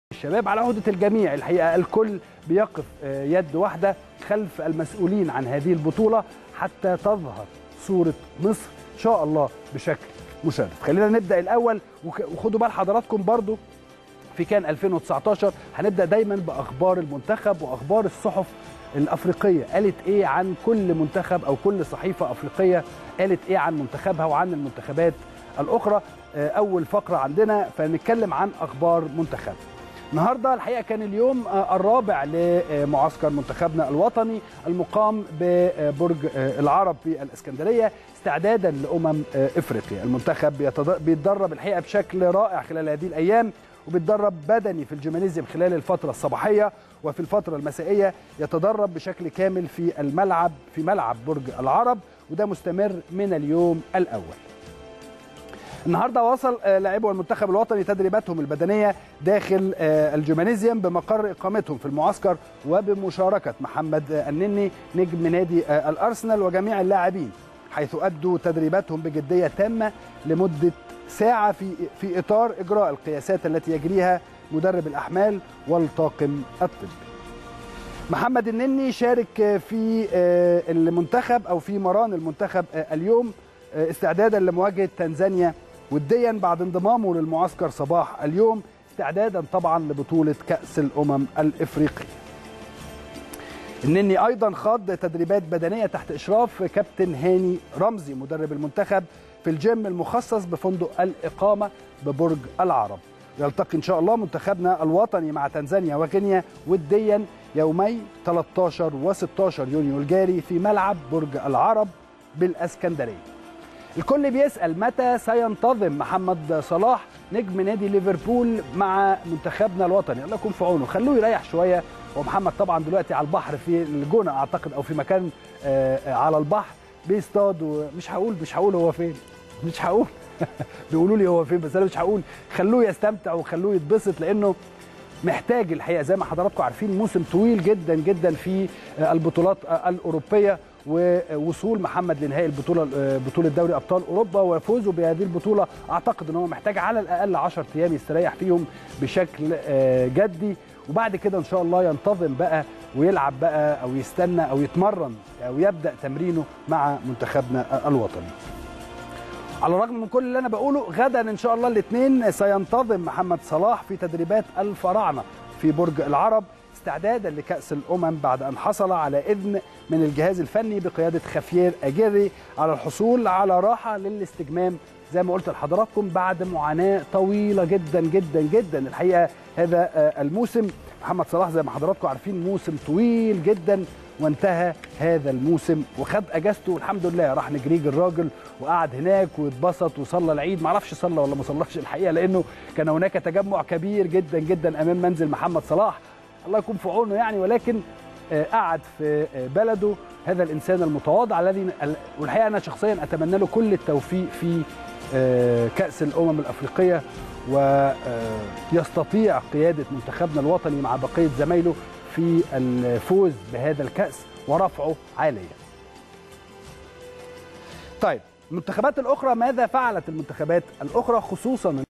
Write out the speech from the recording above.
الشباب على عهدة الجميع الحقيقة الكل بيقف يد واحدة خلف المسؤولين عن هذه البطولة حتى تظهر صورة مصر إن شاء الله بشكل مشرف خلينا نبدأ الأول وخدوا بال حضراتكم برضو في كان 2019 هنبدأ دايما بأخبار المنتخب وأخبار الصحف الأفريقية قالت إيه عن كل منتخب أو كل صحيفة أفريقية قالت إيه عن منتخبها وعن المنتخبات الأخرى أول فقرة عندنا فنتكلم عن أخبار منتخب النهارده الحقيقه كان اليوم الرابع لمعسكر منتخبنا الوطني المقام ببرج العرب في الاسكندريه استعدادا لامم افريقيا المنتخب بيتدرب الحقيقه بشكل رائع خلال هذه الايام وبيتدرب بدني في الجيمانيزيوم خلال الفتره الصباحيه وفي الفتره المسائيه يتدرب بشكل كامل في الملعب في ملعب برج العرب وده مستمر من اليوم الاول النهارده وصل لاعبو المنتخب الوطني تدريباتهم البدنيه داخل الجيمانيزيوم بمقر اقامتهم في المعسكر وبمشاركه محمد النني نجم نادي الارسنال وجميع اللاعبين حيث ادوا تدريباتهم بجديه تامه لمده ساعه في في اطار اجراء القياسات التي يجريها مدرب الاحمال والطاقم الطبي. محمد النني شارك في المنتخب او في مران المنتخب اليوم استعدادا لمواجهه تنزانيا وديا بعد انضمامه للمعسكر صباح اليوم استعدادا طبعا لبطوله كاس الامم الافريقيه. النني ايضا خاض تدريبات بدنيه تحت اشراف كابتن هاني رمزي مدرب المنتخب في الجيم المخصص بفندق الاقامه ببرج العرب. يلتقي ان شاء الله منتخبنا الوطني مع تنزانيا وغينيا وديا يومي 13 و16 يونيو الجاري في ملعب برج العرب بالاسكندريه. الكل بيسأل متى سينتظم محمد صلاح نجم نادي ليفربول مع منتخبنا الوطني الله يكون في عونه خلوه يريح شوية ومحمد طبعا دلوقتي على البحر في الجونة أعتقد أو في مكان على البحر بيصطاد ومش هقول مش هقول هو فين مش هقول بيقولوا لي هو فين بس أنا مش هقول خلوه يستمتع وخلوه يتبسط لأنه محتاج الحقيقة زي ما حضراتكم عارفين موسم طويل جدا جدا في البطولات الأوروبية ووصول محمد لنهائي البطوله بطوله دوري ابطال اوروبا وفوزه بهذه البطوله اعتقد ان هو محتاج على الاقل 10 ايام يستريح فيهم بشكل جدي وبعد كده ان شاء الله ينتظم بقى ويلعب بقى او يستنى او يتمرن او يبدا تمرينه مع منتخبنا الوطني. على الرغم من كل اللي انا بقوله غدا ان شاء الله الاثنين سينتظم محمد صلاح في تدريبات الفراعنه في برج العرب استعدادا لكأس الأمم بعد أن حصل على إذن من الجهاز الفني بقيادة خافير أجيري على الحصول على راحة للاستجمام زي ما قلت لحضراتكم بعد معاناة طويلة جدا جدا جدا الحقيقة هذا الموسم محمد صلاح زي ما حضراتكم عارفين موسم طويل جدا وانتهى هذا الموسم وخد اجازته الحمد لله راح نجريج الراجل وقعد هناك واتبسط وصلى العيد ما اعرفش صلى ولا ما صلاش الحقيقه لانه كان هناك تجمع كبير جدا جدا امام منزل محمد صلاح الله يكون في عونه يعني ولكن قعد في بلده هذا الانسان المتواضع الذي والحقيقه انا شخصيا اتمنى له كل التوفيق في كاس الامم الافريقيه ويستطيع قياده منتخبنا الوطني مع بقيه زمايله في الفوز بهذا الكاس ورفعه عاليا. طيب المنتخبات الاخرى ماذا فعلت المنتخبات الاخرى خصوصا